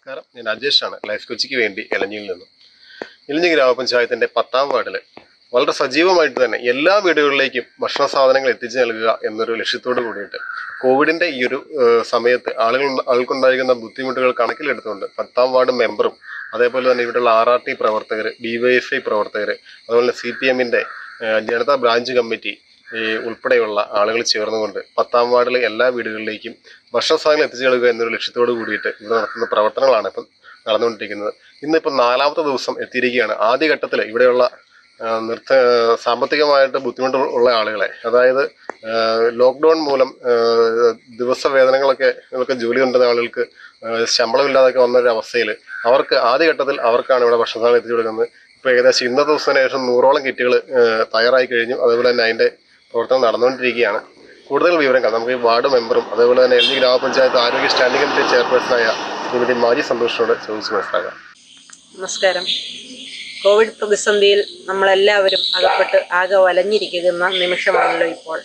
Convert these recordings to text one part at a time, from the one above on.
നമസ്കാരം ഞാൻ അജേഷാണ് ലൈഫ് കൊച്ചിക്ക് വേണ്ടി എലഞ്ഞിയിൽ നിന്നും ഇലഞ്ഞി ഗ്രാമപഞ്ചായത്തിൻ്റെ പത്താം വാർഡിൽ വളരെ സജീവമായിട്ട് തന്നെ എല്ലാ വീടുകളിലേക്കും ഭക്ഷണ സാധനങ്ങൾ എത്തിച്ചു നൽകുക എന്നൊരു ലക്ഷ്യത്തോട് കൂടിയിട്ട് കോവിഡിൻ്റെ ഈ ഒരു ഏഹ്, സമയത്ത് ആളുകൾ ആൾക്കുണ്ടായിരിക്കുന്ന ബുദ്ധിമുട്ടുകൾ കണക്കിലെടുത്തുകൊണ്ട് പത്താം വാർഡ് മെമ്പറും അതേപോലെ തന്നെ ഇവിടെയുള്ള ആർ ആർ ടി പ്രവർത്തകർ ഡി വൈ എഫ് ഐ പ്രവർത്തകർ അതുപോലെ തന്നെ സി പി എമ്മിൻ്റെ ജനതാ ബ്രാഞ്ച് കമ്മിറ്റി ഈ ഉൾപ്പെടെയുള്ള ആളുകൾ ചേർന്നുകൊണ്ട് പത്താം വാർഡിലെ എല്ലാ വീടുകളിലേക്കും ഭക്ഷണ സാധനങ്ങൾ എത്തിച്ചു നൽകുക എന്നൊരു ലക്ഷ്യത്തോട് കൂടിയിട്ട് ഇവിടെ നടത്തുന്ന പ്രവർത്തനങ്ങളാണ് ഇപ്പം നടന്നുകൊണ്ടിരിക്കുന്നത് ഇന്നിപ്പം നാലാമത്തെ ദിവസം എത്തിയിരിക്കുകയാണ് ആദ്യഘട്ടത്തിൽ ഇവിടെയുള്ള ആ, നിർത്ത സാമ്പത്തികമായിട്ട് ബുദ്ധിമുട്ട് ഉള്ള ആളുകളെ അതായത് ലോക്ക്ഡൗൺ മൂലം ആ, ദിവസ വേതനങ്ങളൊക്കെ ഒക്കെ ജോലി കൊണ്ടുവന്ന ആളുകൾക്ക് ആ, ശമ്പളമില്ലാതൊക്കെ വന്ന ഒരു അവസ്ഥയിൽ അവർക്ക് ആദ്യഘട്ടത്തിൽ അവർക്കാണ് ഇവിടെ ഭക്ഷണ സാധനം എത്തിച്ചു കൊടുക്കുന്നത് ഇപ്പോൾ ഏകദേശം ഇന്നത്തെ ദിവസത്തിന് ശേഷം നൂറോളം കിറ്റുകൾ തയ്യാറായി കഴിഞ്ഞു അതേപോലെ തന്നെ അതിൻ്റെ പ്രവർത്തനം നടന്നുകൊണ്ടിരിക്കുകയാണ് കൂടുതൽ വിവരങ്ങൾ നമുക്ക് ഈ വാർഡ് മെമ്പറും അതേപോലെ തന്നെ എൽ ജി ഗ്രാമപഞ്ചായത്ത് ആരോഗ്യ സ്റ്റാൻഡിംഗ് കമ്മിറ്റി ചെയർപേഴ്സണായ ശ്രീമതി മാജി സന്തോഷിനോട് ചോദിച്ച് മനസ്സിലാക്കാം നമസ്കാരം കോവിഡ് പ്രതിസന്ധിയിൽ നമ്മളെല്ലാവരും അകപ്പെട്ട് ആകെ വലഞ്ഞിരിക്കുന്ന നിമിഷമാണല്ലോ ഇപ്പോൾ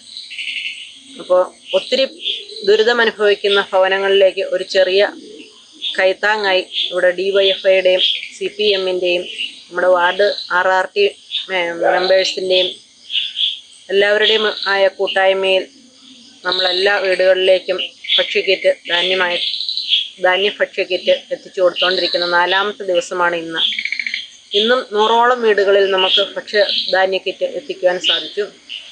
അപ്പോൾ ഒത്തിരി ദുരിതമനുഭവിക്കുന്ന ഭവനങ്ങളിലേക്ക് ഒരു ചെറിയ കൈത്താങ്ങായി ഇവിടെ ഡി വൈ എഫ് ഐയുടെയും സി പി എമ്മിൻ്റെയും നമ്മുടെ വാർഡ് ആർ ആർ ടി മെമ്പേഴ്സിൻ്റെയും എല്ലാവരുടെയും ആയ കൂട്ടായ്മയിൽ നമ്മളെല്ലാ വീടുകളിലേക്കും ഭക്ഷ്യക്കിറ്റ് ധാന്യമായി ധാന്യഭക്ഷ്യക്കിറ്റ് എത്തിച്ചു കൊടുത്തുകൊണ്ടിരിക്കുന്ന നാലാമത്തെ ദിവസമാണ് ഇന്ന് ഇന്നും നൂറോളം വീടുകളിൽ നമുക്ക് ഭക്ഷ്യ ധാന്യ കിറ്റ് എത്തിക്കുവാൻ സാധിച്ചു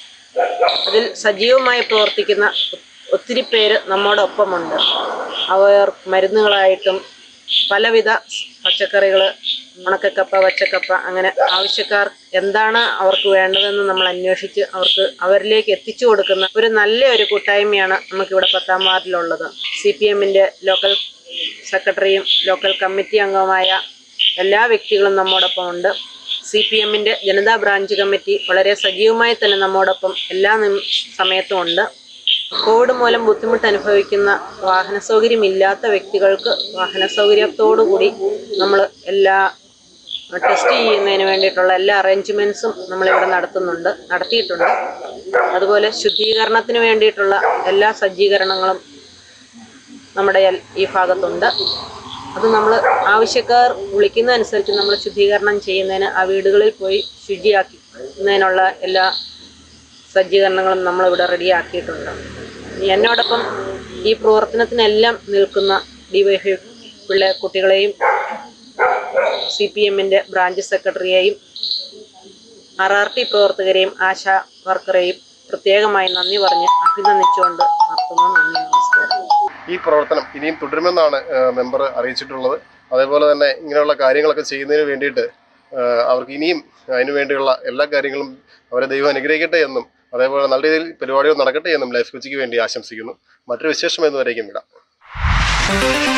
അതിൽ സജീവമായി പ്രവർത്തിക്കുന്ന ഒ- ഒത്തിരി പേര് നമ്മോടൊപ്പമുണ്ട് അവർ മരുന്നുകളായിട്ടും പലവിധ പച്ചക്കറികൾ ഉണക്കക്കപ്പ പച്ചക്കപ്പ അങ്ങനെ ആവശ്യക്കാർ എന്താണ് അവർക്ക് വേണ്ടതെന്ന് നമ്മൾ അന്വേഷിച്ച് അവർക്ക് അവരിലേക്ക് എത്തിച്ചു കൊടുക്കുന്ന ഒരു നല്ല ഒരു കൂട്ടായ്മയാണ് നമുക്കിവിടെ പത്താം വാർഡിലുള്ളത് സി പി എമ്മിൻ്റെ ലോക്കൽ സെക്രട്ടറിയും ലോക്കൽ കമ്മിറ്റി അംഗവുമായ എല്ലാ വ്യക്തികളും നമ്മോടൊപ്പം ഉണ്ട് സി പി എമ്മിൻ്റെ ജനതാ ബ്രാഞ്ച് കമ്മിറ്റി വളരെ സജീവമായി തന്നെ നമ്മോടൊപ്പം എല്ലാ നിം- സമയത്തും ഉണ്ട് കോവിഡ് മൂലം ബുദ്ധിമുട്ട് അനുഭവിക്കുന്ന വാഹന സൗകര്യമില്ലാത്ത വ്യക്തികൾക്ക് വാഹന സൗകര്യത്തോടുകൂടി നമ്മൾ എല്ലാ ടെസ്റ്റ് ചെയ്യുന്നതിന് വേണ്ടിയിട്ടുള്ള എല്ലാ അറേഞ്ച്മെൻറ്റ്സും നമ്മളിവിടെ നടത്തുന്നുണ്ട് നടത്തിയിട്ടുണ്ട് അതുപോലെ ശുദ്ധീകരണത്തിന് വേണ്ടിയിട്ടുള്ള എല്ലാ സജ്ജീകരണങ്ങളും നമ്മുടെ എൽ- ഈ ഭാഗത്തുണ്ട് അത് നമ്മൾ ആവശ്യക്കാർ വിളിക്കുന്നതനുസരിച്ച് നമ്മൾ ശുദ്ധീകരണം ചെയ്യുന്നതിന് ആ വീടുകളിൽ പോയി ശുചിയാക്കുന്നതിനുള്ള എല്ലാ സജ്ജീകരണങ്ങളും നമ്മളിവിടെ റെഡിയാക്കിയിട്ടുണ്ട് ഇനി എന്നോടൊപ്പം ഈ പ്രവർത്തനത്തിനെല്ലാം നിൽക്കുന്ന ഡിവൈഎഫ്ഐ പിള്ളേ കുട്ടികളെയും സി പി എമ്മിൻ്റെ ബ്രാഞ്ച് സെക്രട്ടറിയെയും ആർ ആർ ടി പ്രവർത്തകരെയും ആശാ വർക്കറെയും പ്രത്യേകമായി നന്ദി പറഞ്ഞ് അഭിനന്ദിച്ചുകൊണ്ട് നിർത്തുന്നു നന്ദി നമസ്കാരം ഈ പ്രവർത്തനം ഇനിയും തുടരുമെന്നാണ് മെമ്പർ അറിയിച്ചിട്ടുള്ളത് അതേപോലെ തന്നെ ഇങ്ങനെയുള്ള കാര്യങ്ങളൊക്കെ ചെയ്യുന്നതിന് വേണ്ടിയിട്ട് ആ, അവർക്ക് ഇനിയും അതിനു വേണ്ടിയുള്ള എല്ലാ കാര്യങ്ങളും അവരെ ദൈവം അനുഗ്രഹിക്കട്ടെ എന്നും അതേപോലെ നല്ല രീതിയിൽ പരിപാടികൾ നടക്കട്ടെ എന്നും ലൈഫ് കൊച്ചിക്ക് വേണ്ടി ആശംസിക്കുന്നു മറ്റൊരു വിശേഷം എന്നുവരേക്കും വിടാം